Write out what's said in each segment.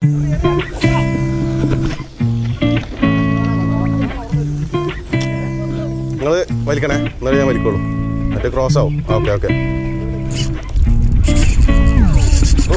നിങ്ങൾ വലിക്കണേ എന്നാലും ഞാൻ വലിക്കോളൂ മറ്റേ ക്രോസ് ആവും ഓക്കെ ഓക്കെ ഓ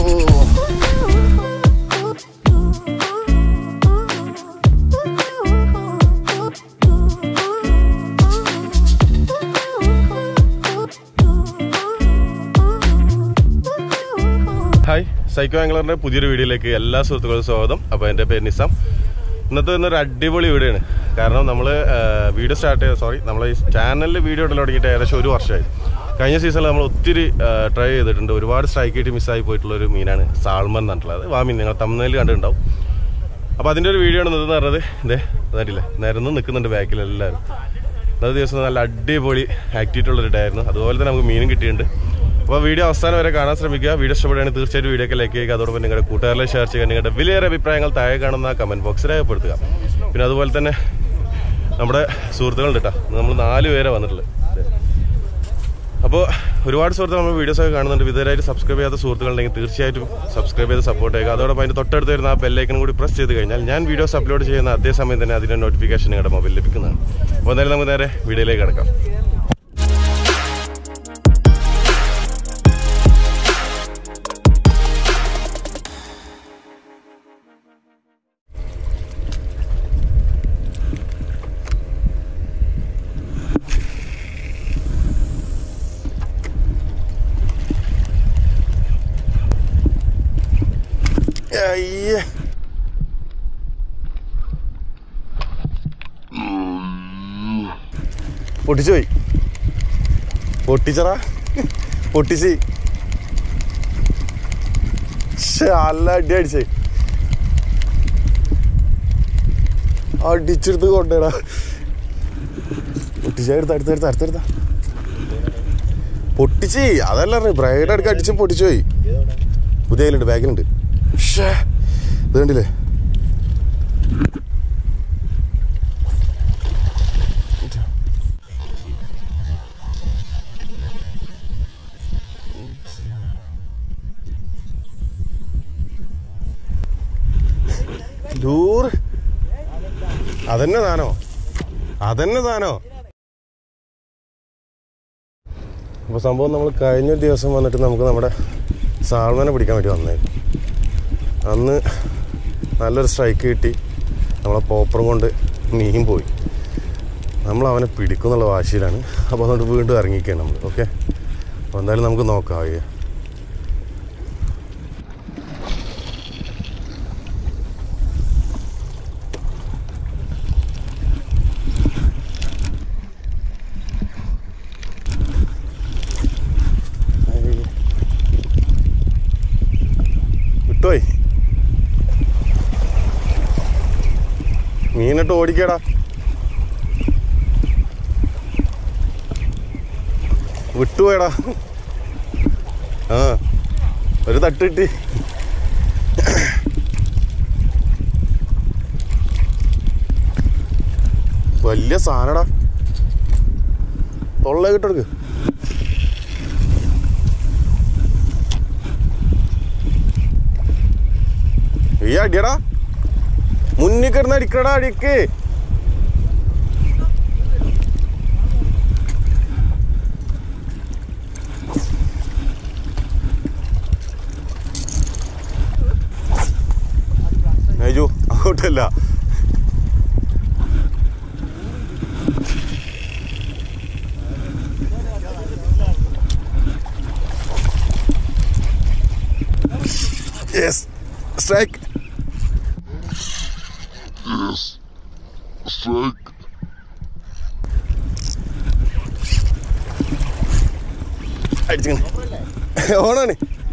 ഹായ് സൈക്കോ ആംഗ്ലറിന്റെ പുതിയൊരു വീഡിയോയിലേക്ക് എല്ലാ സുഹൃത്തുക്കൾക്കും സ്വാഗതം അപ്പോൾ എൻ്റെ പേര് നിസാം ഇന്നത്തെ ഇന്നൊരു അടിപൊളി വീഡിയോ ആണ് കാരണം നമ്മൾ വീഡിയോ സ്റ്റാർട്ട് ചെയ്ത സോറി നമ്മൾ ഈ ചാനലിൽ വീഡിയോ ഇടൽ തുടങ്ങിയിട്ട് ഏകദേശം ഒരു വർഷമായി കഴിഞ്ഞ സീസണിൽ നമ്മൾ ഒത്തിരി ട്രൈ ചെയ്തിട്ടുണ്ട് ഒരുപാട് സ്ട്രൈക്ക് ആയിട്ട് മിസ്സായി പോയിട്ടുള്ള ഒരു മീനാണ് സാൾമൻ എന്ന് പറഞ്ഞിട്ടുള്ളത് വാമീൻ നിങ്ങൾ തമിഴ്നാട്ടിൽ കണ്ടിട്ടുണ്ടാവും അപ്പോൾ അതിൻ്റെ ഒരു വീഡിയോ ആണ് ഇന്നതെന്ന് പറഞ്ഞത് ഇതേ അതറിയില്ലേ നിരന്ന് നിൽക്കുന്നുണ്ട് ബാക്കിൽ എല്ലാവരും ഇന്നത്തെ ദിവസം നല്ല അടിപൊളി ആക്ടിവിറ്റി ഉള്ളൊരു ഡേ ആയിരുന്നു അതുപോലെ തന്നെ നമുക്ക് മീനും കിട്ടിയിട്ടുണ്ട് അപ്പോൾ വീഡിയോ അവസാനം വരെ കാണാൻ ശ്രമിക്കുക വീഡിയോ ഇഷ്ടപ്പെടുകയാണെങ്കിൽ തീർച്ചയായിട്ടും വീഡിയോ ഒക്കെ ലൈക്ക് ചെയ്യുക അതോടൊപ്പം നിങ്ങളുടെ കൂട്ടുകാരിലെ ഷെയർ ചെയ്യുക നിങ്ങളുടെ വിലയേറെ അഭിപ്രായങ്ങൾ താഴെ കാണുന്ന കമൻറ്റ് ബോക്സിൽ രേഖപ്പെടുത്തുക പിന്നെ അതുപോലെ തന്നെ നമ്മുടെ സുഹൃത്തുക്കളുണ്ട് കേട്ടോ നമ്മൾ നാല് പേരെ വന്നിട്ടുള്ളത് അപ്പോൾ ഒരുപാട് സുഹൃത്തുക്കൾ നമ്മൾ വീഡിയോസ് ഒക്കെ കാണുന്നുണ്ട് ഇതുവരെയായിട്ട് സബ്സ്ക്രൈബ് ചെയ്യാത്ത സുഹൃത്തുക്കളുണ്ടെങ്കിൽ തീർച്ചയായിട്ടും സബ്സ്ക്രൈബ് ചെയ്ത് സപ്പോർട്ട് ചെയ്യുക അതോടൊപ്പം അതിൻ്റെ തൊട്ടടുത്ത് വരുന്ന ആ ബെല്ലൈക്കനും കൂടി പ്രസ് ചെയ്ത് കഴിഞ്ഞാൽ ഞാൻ വീഡിയോസ് അപ്ലോഡ് ചെയ്യുന്ന അതേ സമയം തന്നെ അതിൻ്റെ നോട്ടിഫിക്കേഷൻ നിങ്ങളുടെ മൊബൈൽ ലഭിക്കുന്നതാണ് അപ്പോൾ എന്തായാലും നമുക്ക് നേരെ വീഡിയോയിലേക്ക് കിടക്കാം അയ്യേ പൊട്ടിച്ചു പോയി പൊട്ടിച്ചറാ പൊട്ടിച്ച് ശ്ശെ, നല്ല അടി അടിച്ചേ അടിച്ചെടുത്ത് കൊണ്ടേടാ പൊട്ടിച്ച എടുത്ത അടുത്തെടുത്ത അടുത്തെടുത്ത പൊട്ടിച്ച് അതല്ല ബ്രൈഡ് അടുക്ക് അടിച്ച് പൊട്ടിച്ചു പോയി പുതിയ കയ്യിലുണ്ട് ബാഗിലുണ്ട് ശ്ശേ, ഇത് കണ്ടില്ലേ ദൂർ അതന്നെ താനോ അതന്നെ താനോ അപ്പോൾ സംഭവം നമ്മൾ കഴിഞ്ഞ ദിവസം വന്നിട്ട് നമുക്ക് നമ്മുടെ സാൾമനെ പിടിക്കാൻ വേണ്ടി വന്നേ അന്ന് നല്ലൊരു സ്ട്രൈക്ക് കിട്ടി നമ്മളെ പോപ്പറും കൊണ്ട് മീൻ പോയി നമ്മൾ അവനെ പിടിക്കും എന്നുള്ള വാശിയിലാണ് അപ്പോൾ അതുകൊണ്ട് വീണ്ടും ഇറങ്ങിക്കുകയാണ് നമ്മൾ ഓക്കെ അപ്പോൾ എന്തായാലും നമുക്ക് നോക്കാം അയ്യ വിട്ടുപോയി മീനിട്ട് ഓടിക്കടാ വിട്ടുപോയടാ ആ ഒരു തട്ട് കിട്ടി വലിയ സാധനടാ തൊള്ള കിട്ടെടുക്ക് ഈ അടിയടാ മുന്നിൽ കിടന്ന് അടിക്കടാ അടിക്ക് അയ്യോ അങ്ങോട്ടല്ല യെസ് സ്ട്രൈക്ക് Strike. അടിച്ചിങ്ങനെ ഓണാണ്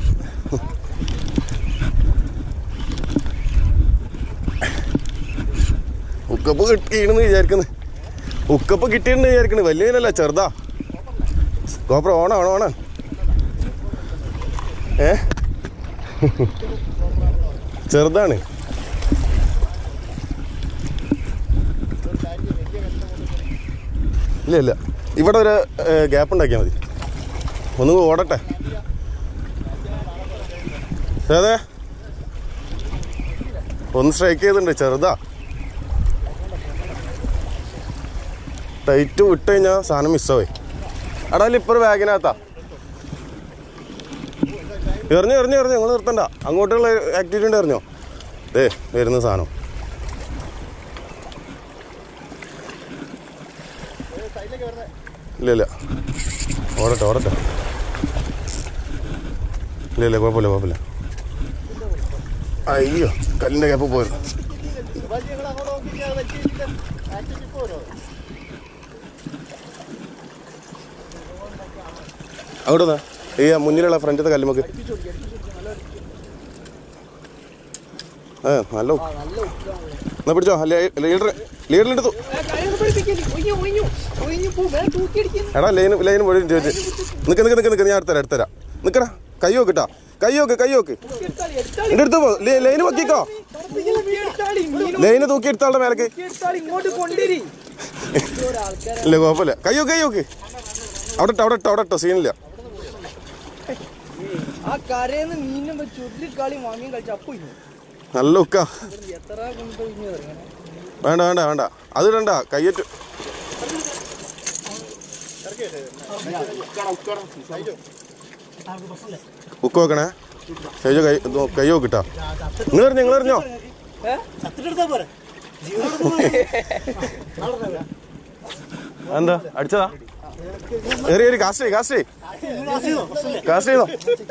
ഉക്കപ്പ് കിട്ടിയെന്ന് വിചാരിക്കുന്നു ഉക്കപ്പ് കിട്ടിയെന്ന് വിചാരിക്കുന്നു വലിയ മീനല്ല ചെറുതാ കോപ്പറ ഓണ ഓണ ഓണ ഏ ചെറുതാണ് ഇല്ല ഇല്ല ഇവിടെ ഒരു ഗ്യാപ്പ് ഉണ്ടാക്കിയാൽ മതി ഒന്ന് ഓടട്ടെ അതെ ഒന്ന് സ്ട്രൈക്ക് ചെയ്തിട്ടുണ്ട് ചെറുതാ ടൈറ്റ് വിട്ട് കഴിഞ്ഞാൽ സാധനം മിസ്സാവേ എടാ ലിപ്പർ ബാഗിനകത്താ എറിഞ്ഞു എറിഞ്ഞു എറിഞ്ഞു നിങ്ങൾ നിർത്തണ്ട അങ്ങോട്ടുള്ള ആക്ടിവിറ്റി ഉണ്ട് എറിഞ്ഞോ ദേ വരുന്ന സാധനം ഇല്ല ഇല്ല ഓടട്ടെ ഓടട്ടെ ഇല്ല ഇല്ല കുഴപ്പമില്ല കുഴപ്പമില്ല അയ്യോ കല്ലിൻ്റെ ക്യാപ്പ് പോയിരുന്നു അവിടെ നിന്നാ. ഈ മുന്നിലുള്ള ഫ്രണ്ടിലത്തെ കല്ലുമക്ക് ആ നല്ല ഉപ്പ്. എന്നാ പിടിച്ചോ ലീഡർ ലീഡറിൻ്റെ എടാ ലൈന് ലൈന് പോയി ചോദിച്ചു നിക്ക് നിക്ക് നിക്ക് നിക്ക് ഞാൻ എടുത്തരാം എടുത്തരാം നിക്കടാ കൈ നോക്കിട്ടാ കൈ നോക്ക് കൈ നോക്ക് എൻ്റെ അടുത്ത് പോ ലൈ- ലൈന് പൊക്കിക്കോ ലൈന് തൂക്കി എടുത്താളുടെ മേലേക്ക് ഇങ്ങോട്ട് കൊണ്ടിരി ഇല്ല കുഴപ്പമില്ല കൈ നോക്ക് കൈ നോക്ക് അവിടെ ഇട്ടോ അവിടെ ഇട്ടോ അവിടെ ഇട്ടോ സീനില്ല ആ കരയെന്ന് മീനും ചുരുളി കളി വാങ്ങിയും കളിച്ച് അപ്പൊ ഇനി നല്ല ഉക്ക എത്ര കൊണ്ടുപോയി ഇനി ഇറങ്ങണം വേണ്ട വേണ്ട വേണ്ട അത് ഇടണ്ട കയ്യേറ്റ് ഉക്ക് നോക്കണേ കൈ കൈ നോ- കൈ നോക്കിട്ടാ നിങ്ങൾ എറിഞ്ഞോ നിങ്ങൾ എറിഞ്ഞോ എന്താ അടിച്ചതാ ഏറി ഏറി കാസ്റ്റ് ചെയ്യ്, കാസ്റ്റ് ചെയ്യ്. കാസ്റ്റ് ചെയ്തോ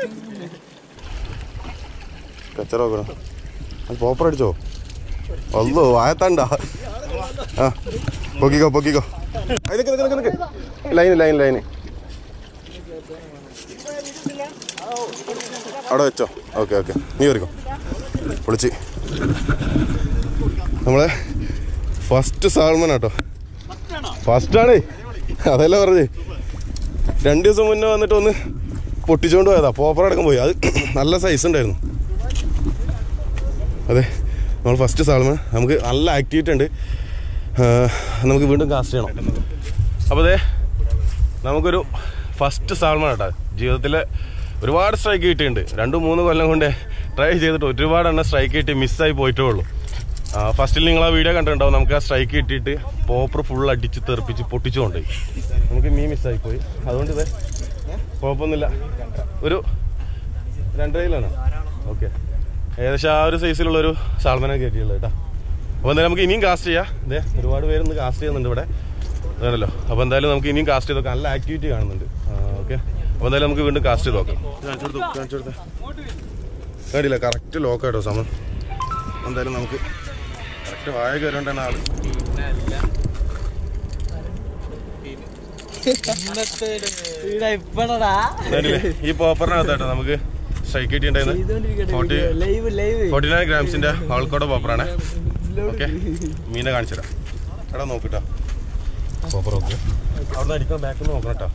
കച്ചറ നോക്കണം അത് പോപ്പർ അടിച്ചോ അല്ലോ ആയത്തണ്ട ആ പൊക്കിക്കോ പൊക്കിക്കോ അത് നിക്ക് നിക്ക് നിക്ക് നിക്ക് ലൈന് ലൈൻ ലൈന് അവിടെ വെച്ചോ ഓക്കെ ഓക്കെ നീ കയറിക്കോ പൊളിച്ച് നമ്മളെ ഫസ്റ്റ് സാൾമൻ കേട്ടോ ഫസ്റ്റാണേ അതല്ല പറഞ്ഞേ രണ്ട് ദിവസം മുന്നേ വന്നിട്ട് ഒന്ന് പൊട്ടിച്ചുകൊണ്ട് പോയതാ പോപ്പർ അടക്കം പോയി അത് നല്ല സൈസ് ഉണ്ടായിരുന്നു അതെ നമ്മൾ ഫസ്റ്റ് സാൾമൻ നമുക്ക് നല്ല ആക്ടിവിറ്റി ഉണ്ട് ആ, നമുക്ക് വീണ്ടും കാസ്റ്റ് ചെയ്യണം അപ്പോൾ അതെ നമുക്കൊരു ഫസ്റ്റ് സാൾമൺ കേട്ടോ ജീവിതത്തിൽ ഒരുപാട് സ്ട്രൈക്ക് കിട്ടിയിട്ടുണ്ട് രണ്ടു മൂന്ന് കൊല്ലം കൊണ്ട് ട്രൈ ചെയ്തിട്ട് ഒരുപാട് എണ്ണം സ്ട്രൈക്ക് കിട്ടി മിസ്സായി പോയിട്ടേ ഉള്ളൂ ഫസ്റ്റിൽ നിങ്ങൾ ആ വീഡിയോ കണ്ടിട്ടുണ്ടാവും നമുക്ക് ആ സ്ട്രൈക്ക് കിട്ടിയിട്ട് പോപ്പർ ഫുൾ അടിച്ച് തെറിപ്പിച്ച് പൊട്ടിച്ചു കൊണ്ടുപോയി നമുക്ക് മീൻ മിസ്സായി പോയി അതുകൊണ്ട് ഇത് കുഴപ്പമൊന്നുമില്ല ഒരു രണ്ടരയിലാണ് ഓക്കെ ഏകദേശം ആ ഒരു സൈസിലുള്ള ഒരു സാൾമനെ കയറ്റിയുള്ളത് കേട്ടോ അപ്പോൾ എന്തായാലും നമുക്ക് ഇനിയും കാസ്റ്റ് ചെയ്യാം ഇതേ ഒരുപാട് പേരൊന്ന് കാസ്റ്റ് ചെയ്യുന്നുണ്ട് ഇവിടെ അതാണല്ലോ അപ്പോൾ എന്തായാലും നമുക്ക് ഇനിയും കാസ്റ്റ് ചെയ്ത് നോക്കാം നല്ല ആക്ടിവിറ്റി കാണുന്നുണ്ട് ഓക്കെ അപ്പോൾ എന്തായാലും നമുക്ക് വീണ്ടും കാസ്റ്റ് ചെയ്ത് നോക്കാം കാണിച്ചു കൊടുത്തു കാണിച്ചു കൊടുത്തേ കണ്ടില്ല കറക്റ്റ് ലോക്ക് കേട്ടോ സമം എന്തായാലും നമുക്ക് കറക്റ്റ് വായ കയറേണ്ടാണ് ആള് ഇപ്പഴടാ കണ്ടില്ലേ ഈ പോപ്പറിനകത്താട്ടോ നമുക്ക് സ്ട്രൈക്ക് കിട്ടിയിട്ടുണ്ടായിരുന്നു forty five five forty nine ഗ്രാംസിന്റെ ഹോൾക്കോടെ പോപ്പറാണ് ഓക്കെ മീനെ കാണിച്ചു തരാം എടാ നോക്കിട്ടോ പോപ്പർ നോക്ക് അവിടെ അടിക്കാൻ ബാക്കിൽ നിന്ന് നോക്കണം കേട്ടോ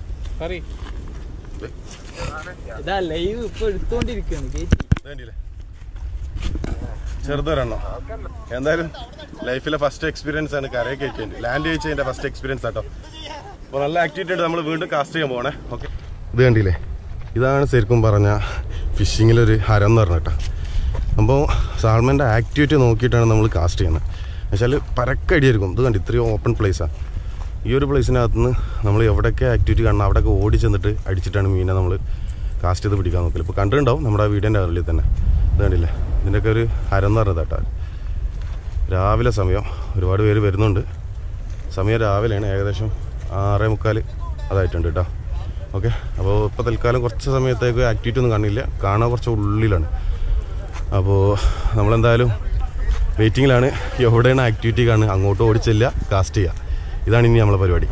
ഇതാ ലൈവ് ഇപ്പൊ എടുത്തോണ്ടിരിക്കാണ് കേറ്റി വേണ്ടിയില്ലേ ചെറുതൊരെണ്ണം എന്തായാലും ലൈഫിലെ ഫസ്റ്റ് എക്സ്പീരിയൻസ് ആണ് കരയെ കയറ്റിയത് ലാൻഡ് കഴിച്ചതിന്റെ ഫസ്റ്റ് എക്സ്പീരിയൻസ് ആട്ടോ അപ്പോൾ നല്ല ആക്ടിവിറ്റി ആയിട്ട് നമ്മൾ വീണ്ടും കാസ്റ്റ് ചെയ്യാൻ പോകണേ ഓക്കെ ഇത് കണ്ടില്ലേ ഇതാണ് ശരിക്കും പറഞ്ഞ ഫിഷിങ്ങിലൊരു ഹരം എന്ന് പറഞ്ഞിട്ടാ അപ്പോൾ സാൾമൻ്റെ ആക്ടിവിറ്റി നോക്കിയിട്ടാണ് നമ്മൾ കാസ്റ്റ് ചെയ്യുന്നത് എന്നുവെച്ചാൽ പരക്കടിയായിരിക്കും ഇത് കണ്ടി ഇത്രയും ഓപ്പൺ പ്ലേസാണ് ഈ ഒരു പ്ലേസിനകത്ത് നിന്ന് നമ്മൾ എവിടെയൊക്കെ ആക്ടിവിറ്റി കാണണം അവിടെയൊക്കെ ഓടി ചെന്നിട്ട് അടിച്ചിട്ടാണ് മീനെ നമ്മൾ കാസ്റ്റ് ചെയ്ത് പിടിക്കാൻ നോക്കല് ഇപ്പോൾ കണ്ടിട്ടുണ്ടാവും നമ്മുടെ ആ വീടിൻ്റെ അതിൽ തന്നെ ഇത് കണ്ടില്ലേ ഇതിൻ്റെയൊക്കെ ഒരു ഹരം എന്ന് പറഞ്ഞത് കേട്ടോ രാവിലെ സമയം ഒരുപാട് പേര് വരുന്നുണ്ട് സമയം രാവിലെയാണ് ഏകദേശം ആറേ മുക്കാൽ അതായിട്ടുണ്ട് കേട്ടോ ഓക്കെ അപ്പോൾ ഇപ്പോൾ തൽക്കാലം കുറച്ച് സമയത്തേക്ക് ആക്ടിവിറ്റി ഒന്നും കാണില്ല കാണാൻ കുറച്ച് ഉള്ളിലാണ് അപ്പോൾ നമ്മളെന്തായാലും വെയിറ്റിങ്ങിലാണ് എവിടെയാണ് ആക്ടിവിറ്റി കാണുക അങ്ങോട്ട് ഓടിച്ചില്ല കാസ്റ്റ് ചെയ്യുക ഇതാണ് ഇനി നമ്മളെ പരിപാടി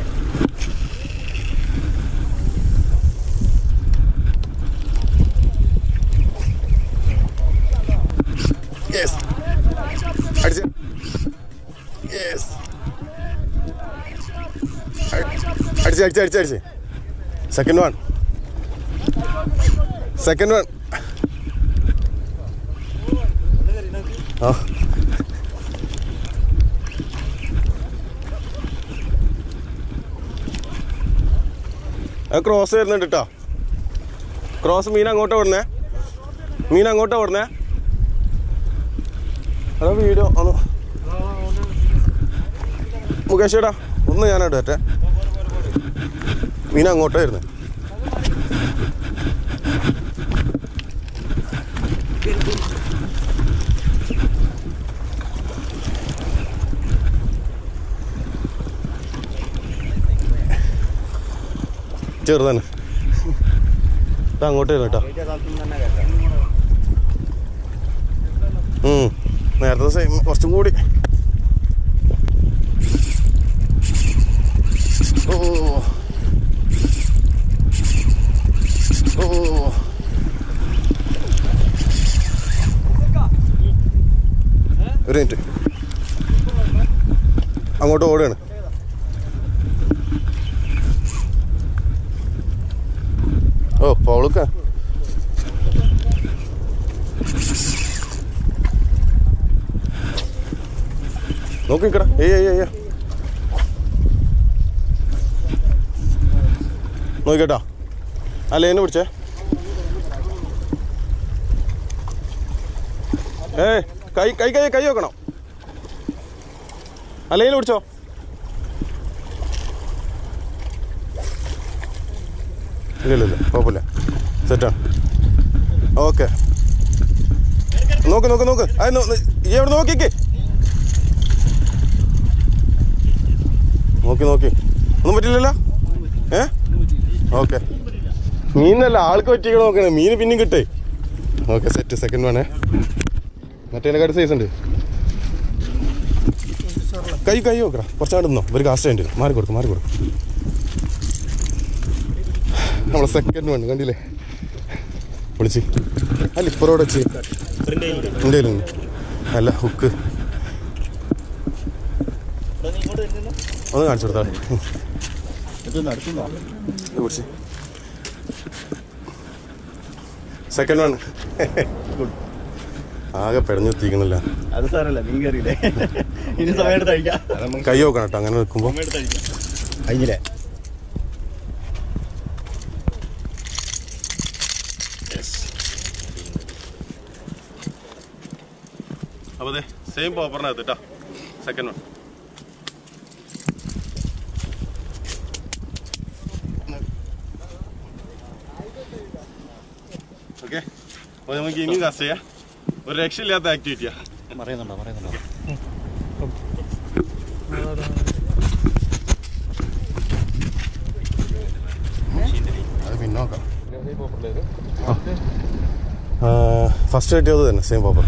യെസ് അടിച്ച് യെസ് അടിച്ച് അടിച്ച് അടിച്ച് അടിച്ച് സെക്കൻഡ് വൺ സെക്കൻഡ് വൺ ആ അത് ക്രോസ് വരുന്നുണ്ട് കേട്ടോ ക്രോസ് മീൻ അങ്ങോട്ടാ ഓടുന്നേ മീൻ അങ്ങോട്ടാ ഓടുന്നേ എടാ വീഡിയോ ഒന്ന് മുകേഷ് ഏടാ ഒന്ന് ഞാനായിട്ട് പറ്റേ മീൻ അങ്ങോട്ടായിരുന്നു ചെറുതന്നെ ഇത് അങ്ങോട്ട് വരും കേട്ടോ ഉം. നേരത്തെ സെയിം കുറച്ചും കൂടി ഓ ഓ ഒരു മിനിറ്റ് അങ്ങോട്ട് ഓടുകയാണ് ഓ പൗളുക്ക നോക്കി നിക്കടാ ഏയ് ഏയ് ഏയ് നോക്കിക്കേട്ടോ ആ ലേന് പിടിച്ചേ ഏയ് കൈ കൈ കൈ കൈ വെക്കണം ആ ലേന് പിടിച്ചോ ഇല്ല ഇല്ല ഇല്ല കുഴപ്പമില്ല സെറ്റാണ് ഓക്കെ നോക്ക് നോക്ക് നോക്ക് അത് നോ- ഈ അവിടെ നോക്കിക്കേ നോക്കി നോക്കി ഒന്നും പറ്റില്ലല്ലോ ഏ ഓക്കെ മീനല്ല ആൾക്ക് പറ്റിക്കണ നോക്കണേ മീന് പിന്നെയും കിട്ടേ ഓക്കെ സെറ്റ് സെക്കൻഡ് വേണേ മറ്റേതിനെക്കാട്ട് സൈസ് ഉണ്ട് കൈ കൈ നോക്കടാ കുറച്ചാണ്ട് നിന്നോ ഒരു കാസ്റ്റ് ഉണ്ട് മാറി കൊടുക്കും മാറി കൊടുക്കും നമ്മളെ സെക്കൻഡ് വൺ കണ്ടില്ലേ വിളിച്ച് അല്ല ഇപ്പറോടെ വെച്ച് എൻ്റെ കയ്യിലുണ്ട് അല്ല ഹുക്ക് ഒന്ന് കാണിച്ചു കൊടുത്താൽ പിടിച്ച് സെക്കൻഡ് വൺ ആകെ പെടഞ്ഞെത്തിക്കണില്ല അത് സാറല്ല മീൻ കയറിയില്ലേ ഇനി സമയം എടുത്ത് കഴിക്കാം കൈ നോക്കണം കേട്ടോ അങ്ങനെ വെക്കുമ്പോൾ സമയം എടുത്ത് കഴിക്കാം കഴിഞ്ഞില്ലേ അപ്പോൾ അതെ സെയിം പോപ്പറിനകത്ത് കേട്ടോ സെക്കൻഡ് വൺ ഓക്കെ അപ്പോൾ നമുക്ക് ഇനിയും കാസ്റ്റ് ചെയ്യാം ഒരു രക്ഷയില്ലാത്ത ആക്ടിവിറ്റിയാ പറയുന്നുണ്ടോ പറയുന്നുണ്ടോ അത് പിന്നെ നോക്കാം ഫസ്റ്റ് കിട്ടിയത് തന്നെ സെയിം പോപ്പർ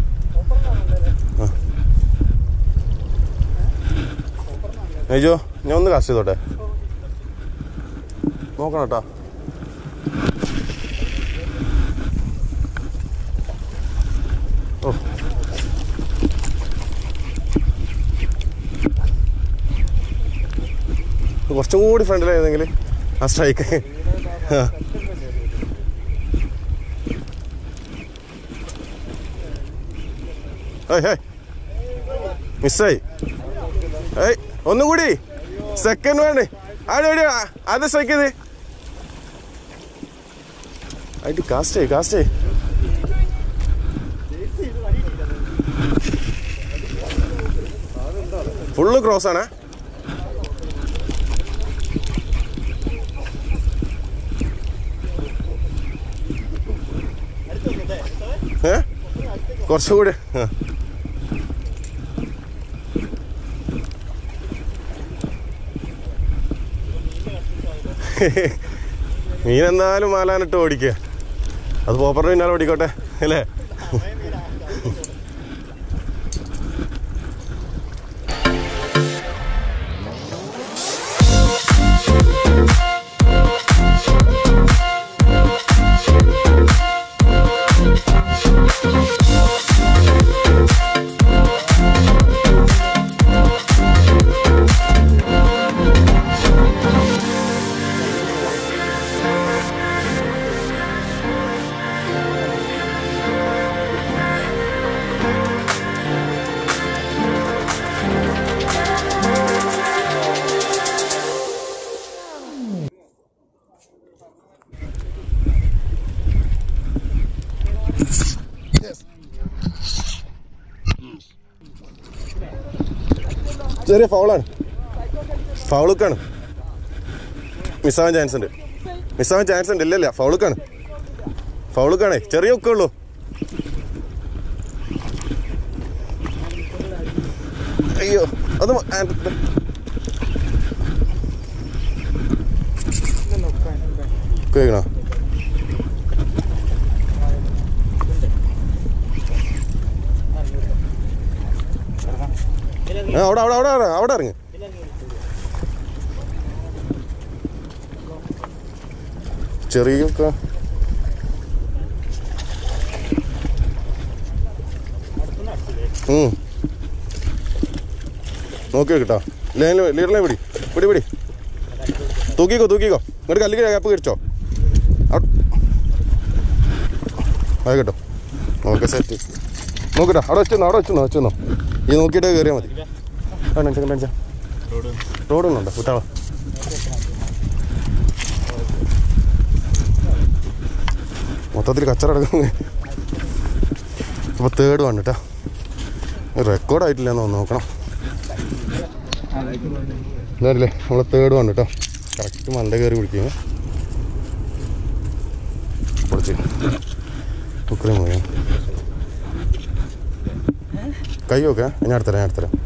ഏജോ ഞാൻ ഒന്ന് കാസ്റ്റ് ചെയ്തോട്ടെ നോക്കണം കേട്ടോ ഓ കുറച്ചും കൂടി ഫ്രണ്ടിലായിരുന്നെങ്കിൽ ആ സ്ട്രൈക്ക് ആ ഏയ് ഏയ് മിസ്സായി ഏയ് ഒന്നും കൂടി സെക്കൻഡ് വേണ്ടേ ആടെ എവിടെയാ അത് സ്ട്രൈക്ക് ചെയ്ത് ആയിട്ട് കാസ്റ്റ് ചെയ് കാസ്റ്റ് ചെയ് ഫുള്ള് ക്രോസ് ആണ് ഏ കുറച്ചുകൂടി ആ മീൻ എന്തായാലും മാലാനിട്ട് ഓടിക്കുക അത് പോപ്പറിന് പിന്നാലെ ഓടിക്കോട്ടെ അല്ലേ ചെറിയ ഫൗളാണ് ഫൗളുക്കാണ് മിസ്സാവാൻ ചാൻസ് ഉണ്ട് മിസ്സാവാൻ ചാൻസ് ഉണ്ട് ഇല്ലല്ല ഫൗളുക്കാണ് ഫൗളുക്കാണേ ചെറിയ ഒക്കെ ഉള്ളൂ അയ്യോ അത് മ- ആ, ഇത്. കേൾക്കണോ ആ, അവിടെ അവിടെ അവിടെ അവിടെ അവിടെ ഇറങ്ങ് ചെറിയ ഒക്കെ ഉം. നോക്കി കേട്ടോ ലൈനിൽ ലീഡറിനെ പിടി പിടി പിടി തൂക്കിക്കോ തൂക്കിക്കോ ഇങ്ങോട്ട് കല്ലിക്ക് ഗ്യാപ്പ് കടിച്ചോ അത് കേട്ടോ ഓക്കെ സെറ്റ് നോക്കട്ടോ അവിടെ വെച്ചോ അവിടെ വെച്ചോ വെച്ചോ ഈ നോക്കിയിട്ട് കയറിയാൽ മതി ആ ടെൻഷൻ ടെൻഷൻ റോഡൊന്നുണ്ടോ വിട്ടാളോ മൊത്തത്തിൽ കച്ചറ എടുക്കുന്നു അപ്പോൾ തേർഡ് വൺ കേട്ടോ റെക്കോർഡ് ആയിട്ടില്ല എന്ന് നോക്കണം ഇതല്ലേ നമ്മൾ തേർഡ് വൺ കേട്ടോ കറക്റ്റ് മണ്ട കയറി പിടിക്കുക പൊളിച്ച് കുക്കറി പോയി കൈ നോക്കാം ഞാൻ അടുത്തരാം ഞാൻ അടുത്തരാം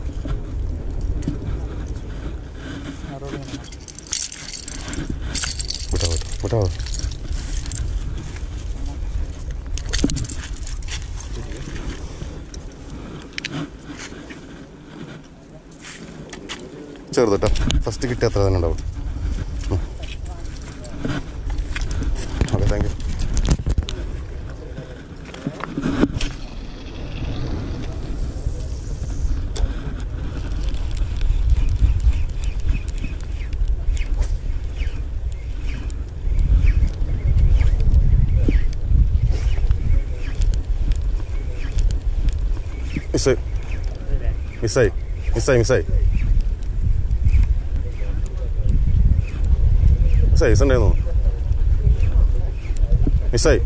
വിട്ടോ വിട്ടോ വിട്ടോ ചെറുതട്ടോ ഫസ്റ്റ് കിട്ടിയ അത്ര തന്നെ ഉണ്ടാവും ഓക്കെ താങ്ക് യു മിസ്സായി മിസ്സായി മിസ്സായി മിസ്സായി മിസ്സായി മിസ്സുണ്ടായിരുന്നു മിസ്സായി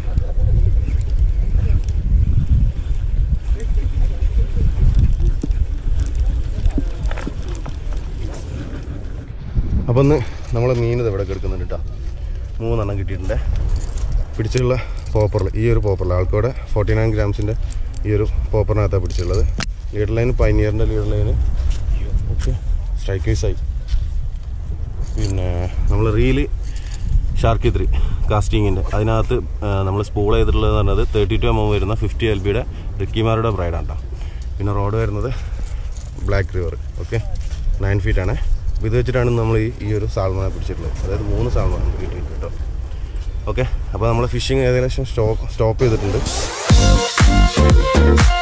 അപ്പം ഒന്ന് നമ്മൾ മീൻ ഇത് ഇവിടെ കിടക്കുന്നുണ്ട് കേട്ടോ മൂന്നെണ്ണം കിട്ടിയിട്ടുണ്ട് പിടിച്ചുള്ള പോപ്പറിൽ ഈ ഒരു പോപ്പറിൽ ആൾക്കോടെ ഫോർട്ടി നയൻ ഗ്രാംസിൻ്റെ ഈ ഒരു പോപ്പറിനകത്താണ് പിടിച്ചുള്ളത് ലീഡർ ലൈൻ പൈനിയറിൻ്റെ ലീഡർ ലൈന് ഓക്കെ സ്ട്രൈക്ക് പീസായി പിന്നെ നമ്മൾ റീല് ഷാർക്കി ത്രീ കാസ്റ്റിങ്ങിൻ്റെ അതിനകത്ത് നമ്മൾ സ്പൂൾ ചെയ്തിട്ടുള്ളത് പറഞ്ഞത് തേർട്ടി ടു എം എം വരുന്ന ഫിഫ്റ്റി എൽ ബിയുടെ റിക്കിമാരുടെ ബ്രൈഡാണ് കേട്ടോ പിന്നെ റോഡ് വരുന്നത് black river okay nine feet ആണ് അപ്പോൾ ഇത് വെച്ചിട്ടാണ് നമ്മൾ ഈ ഈ ഒരു സാൽമനെ പിടിച്ചിട്ടുള്ളത് അതായത് മൂന്ന് സാൽമൺ കിട്ടിയിട്ടുണ്ട് കേട്ടോ ഓക്കെ അപ്പോൾ നമ്മൾ ഫിഷിങ് ഏകദേശം സ്റ്റോപ്പ് സ്റ്റോപ്പ് ചെയ്തിട്ടുണ്ട്